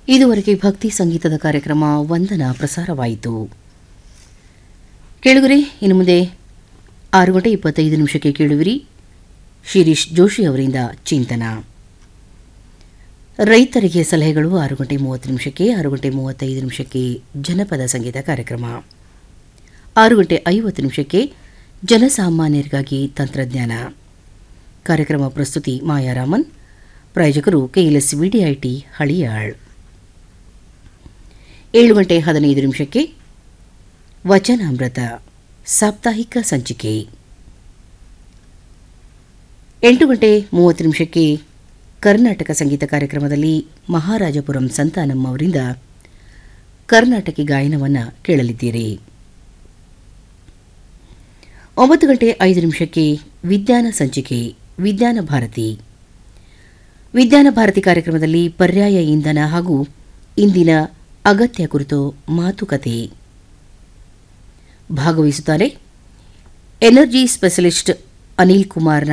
ಇದುವರೆಗೆ ಭಕ್ತಿ ಸಂಗೀತದ ಕಾರ್ಯಕ್ರಮ ವಂದನ ಪ್ರಸಾರವಾಯಿತು ಕೇಳುಗರೆ ಇನ್ನು ಮುಂದೆ ಆರು ಗಂಟೆ ಇಪ್ಪತ್ತೈದು ನಿಮಿಷಕ್ಕೆ ಕೇಳುವಿರಿ ಶಿರೀಶ್ ಜೋಶಿ ಅವರಿಂದ ಚಿಂತನ ರೈತರಿಗೆ ಸಲಹೆಗಳು ಆರು ಗಂಟೆ ಮೂವತ್ತು ನಿಮಿಷಕ್ಕೆ ಆರು ಗಂಟೆ ಮೂವತ್ತೈದು ನಿಮಿಷಕ್ಕೆ ಜನಪದ ಸಂಗೀತ ಕಾರ್ಯಕ್ರಮ ಆರು ಗಂಟೆ ಐವತ್ತು ನಿಮಿಷಕ್ಕೆ ಜನಸಾಮಾನ್ಯರಿಗಾಗಿ ತಂತ್ರಜ್ಞಾನ ಕಾರ್ಯಕ್ರಮ ಪ್ರಸ್ತುತಿ ಮಾಯಾರಾಮನ್ ಪ್ರಾಯೋಜಕರು ಕೆಎಲ್ಎಸ್ ವಿಡಿಐಟಿ ಹಳಿಯಾಳ್ ಏಳು ಗಂಟೆ ಹದಿನೈದು ನಿಮಿಷಕ್ಕೆ ವಚನಾಮೃತ ಸಾಪ್ತಾಹಿಕ ಸಂಚಿಕೆ ಎಂಟು ಗಂಟೆ ಮೂವತ್ತು ನಿಮಿಷಕ್ಕೆ ಕರ್ನಾಟಕ ಸಂಗೀತ ಕಾರ್ಯಕ್ರಮದಲ್ಲಿ ಮಹಾರಾಜಪುರಂ ಸಂತಾನಂ ಅವರಿಂದ ಕರ್ನಾಟಕಿ ಗಾಯನವನ್ನು ಕೇಳಲಿದ್ದೀರಿ ಒಂಬತ್ತು ಗಂಟೆ ಐದು ನಿಮಿಷಕ್ಕೆ ವಿಜ್ಞಾನ ಸಂಚಿಕೆ ವಿಜ್ಞಾನ ಭಾರತಿ ವಿಜ್ಞಾನ ಭಾರತಿ ಕಾರ್ಯಕ್ರಮದಲ್ಲಿ ಪರ್ಯಾಯ ಇಂಧನ ಹಾಗೂ ಇಂದಿನ ಅಗತ್ಯ ಕುರಿತು ಮಾತುಕತೆ ಭಾಗವಹಿಸುತ್ತಾರೆ ಎನರ್ಜಿ ಸ್ಪೆಷಲಿಸ್ಟ್ ಅನಿಲ್ ಕುಮಾರ್